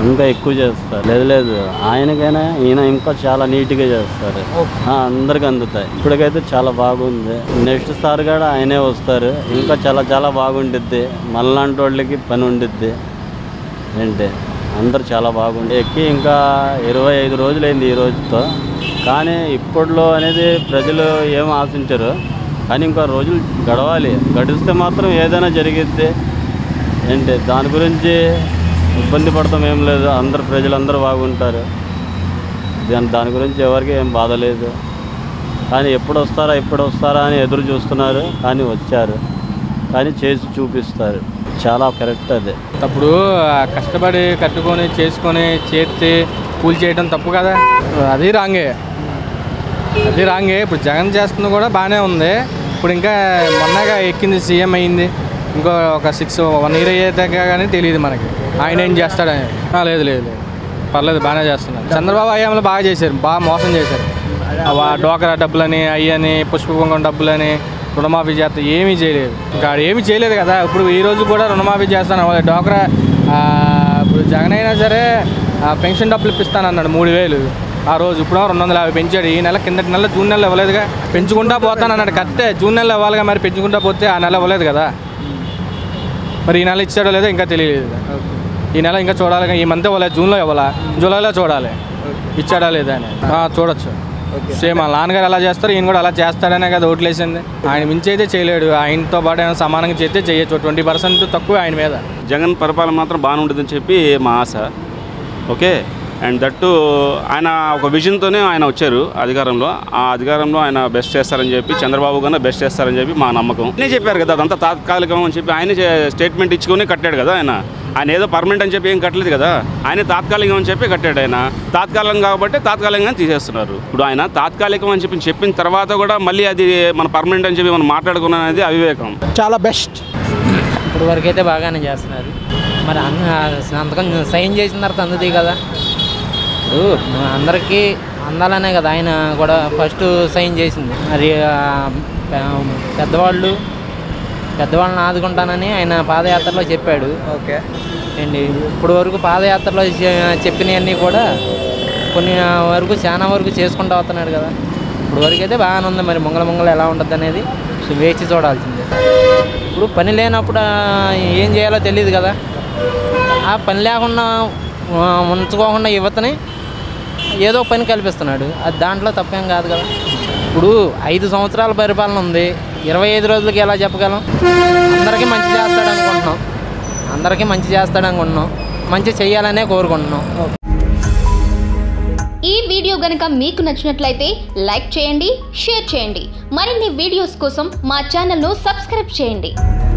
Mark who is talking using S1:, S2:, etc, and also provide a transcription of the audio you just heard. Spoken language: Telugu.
S1: ఇంకా ఎక్కువ చేస్తారు లేదు లేదు ఆయనకైనా ఈయన ఇంకా చాలా నీట్గా చేస్తారు ఆ, అందరికి అందుతాయి ఇప్పటికైతే చాలా బాగుంది నెక్స్ట్ సార్ కూడా ఆయనే వస్తారు ఇంకా చాలా చాలా బాగుండిద్ది మళ్ళాంటి వాళ్ళకి పని ఉండిద్ది ఏంటి అందరు చాలా బాగుంది ఎక్కి ఇంకా ఇరవై ఐదు రోజులైంది ఈ రోజుతో కానీ ఇప్పట్లో అనేది ప్రజలు ఏం ఆశించరు కానీ ఇంకా రోజులు గడవాలి గడిస్తే మాత్రం ఏదైనా జరిగిద్ది ఏంటి దాని గురించి ఇబ్బంది పడతాం ఏం లేదు అందరు ప్రజలందరూ బాగుంటారు దాని దాని గురించి ఎవరికి ఏం బాధ లేదు కానీ ఎప్పుడు వస్తారా ఎప్పుడు వస్తారా అని ఎదురు చూస్తున్నారు కానీ వచ్చారు కానీ చేసి చూపిస్తారు చాలా కరెక్ట్ అదే
S2: అప్పుడు ఆ కష్టపడి కట్టుకొని చేసుకొని చేతి కూలి చేయడం తప్పు కదా అది రాంగే అది రాంగే ఇప్పుడు జగన్ చేస్తుంది కూడా బాగానే ఉంది ఇప్పుడు ఇంకా మొన్నగా ఎక్కింది సీఎం అయింది ఇంకో ఒక సిక్స్ వన్ ఇయర్ అయ్యేదాకా కానీ తెలియదు మనకి ఆయన ఏం చేస్తాడని ఆ, లేదు లేదు లేదు పర్లేదు బాగానే చేస్తున్నారు చంద్రబాబు అయ్యామలో బాగా చేశారు బాగా మోసం చేశారు ఆ డోకరా డబ్బులని అయ్యని పుష్పకుంగం డబ్బులని రుణమాఫీ చేస్తా ఏమీ చేయలేదు ఇంకా ఆడు ఏమీ చేయలేదు కదా ఇప్పుడు ఈ రోజు కూడా రుణమాఫీ చేస్తాను డోకరా ఆ, ఇప్పుడు జగన్ అయినా సరే ఆ, పెన్షన్ డబ్బులు ఇప్పిస్తానన్నాడు మూడు వేలు ఆ రోజు ఇప్పుడు రెండు వందల యాభై పెంచాడు ఈ నెల కిందటి నెల జూన్ నెల ఇవ్వలేదుగా పెంచుకుంటా పోతానన్నాడు కట్టే జూన్ నెల ఇవ్వాలిగా మరి పెంచుకుంటా పోతే ఆ నెల ఇవ్వలేదు కదా మరి ఈ నెల ఇచ్చాడో లేదో ఇంకా తెలియలేదు ఈ నెల ఇంకా చూడాలి ఈ మంత్ ఇవ్వలేదు జూన్లో ఇవ్వాలా జూలైలో చూడాలి ఇచ్చాడా లేదా అని ఆ, చూడొచ్చు సేమ్ వాళ్ళ నాన్నగారు ఎలా చేస్తారు ఈయన కూడా అలా చేస్తాడనే కదా ఓట్లు వేసింది ఆయన మించి అయితే చేయలేడు ఆయనతో పాటు ఏమైనా సమానంగా చేస్తే చేయొచ్చు ట్వంటీ పర్సెంట్ తక్కువ ఆయన మీద
S3: జగన్ పరిపాలన మాత్రం బాగానే ఉంటుందని చెప్పి మా ఆశ ఓకే అండ్ దట్టు ఆయన ఒక విజన్తోనే ఆయన వచ్చారు అధికారంలో ఆ అధికారంలో ఆయన బెస్ట్ చేస్తారని చెప్పి చంద్రబాబు కన్నా బెస్ట్ చేస్తారని చెప్పి మా నమ్మకం ఆయనే చెప్పారు కదా అదంతా తాత్కాలికం అని చెప్పి ఆయనే స్టేట్మెంట్ ఇచ్చుకొని కట్టాడు కదా ఆయన ఆయన ఏదో పర్మనెంట్ అని చెప్పి ఏం కట్టలేదు కదా ఆయన తాత్కాలికం అని చెప్పి కట్టాడు ఆయన తాత్కాలికం కాబట్టి తాత్కాలికంగా తీసేస్తున్నారు ఇప్పుడు ఆయన తాత్కాలికం అని చెప్పి చెప్పిన తర్వాత కూడా మళ్ళీ అది మన పర్మనెంట్ అని చెప్పి మనం మాట్లాడుకున్నాం అనేది అవివేకం
S4: చాలా బెస్ట్
S5: ఇప్పుడు వరకు అయితే బాగానే చేస్తున్నారు మరి అన్న సంతకం సైన్ చేసిన తర్వాత అందుతాయి కదా ఇప్పుడు అందరికీ అందాలనే కదా ఆయన కూడా ఫస్ట్ సైన్ చేసింది మరి ఆ, పె- పెద్దవాళ్ళు పెద్దవాళ్ళని ఆదుకుంటానని ఆయన పాదయాత్రలో చెప్పాడు
S4: ఓకే
S5: ఏంటి ఇప్పుడు వరకు పాదయాత్రలో చె- చెప్పినవన్నీ కూడా కొన్ని వరకు చాలా వరకు చేసుకుంటూ వస్తున్నాడు కదా ఇప్పుడు వరకు అయితే బాగానే ఉంది మరి ముంగల ముంగల ఎలా ఉంటుంది అనేది వేచి చూడాల్సిందే ఇప్పుడు పని లేనప్పుడు ఆ, ఏం చేయాలో తెలియదు కదా ఆ పని లేకుండా ఆ, ఉంచుకోకుండా యువతని ఏదో పని కల్పిస్తున్నాడు అది దాంట్లో తప్పేం కాదు కదా ఇప్పుడు ఐదు సంవత్సరాల పరిపాలన ఉంది ఇరవై ఐదు రోజులకి ఎలా చెప్పగలం అందరికీ మంచి చేస్తాడు అనుకుంటున్నాం అందరికీ మంచి చేస్తాడు అనుకుంటున్నాం మంచి చేయాలనే కోరుకుంటున్నాం
S6: ఈ వీడియో గనుక మీకు నచ్చినట్లయితే లైక్ చేయండి షేర్ చేయండి మరిన్ని వీడియోస్ కోసం మా ఛానల్ను సబ్స్క్రైబ్ చేయండి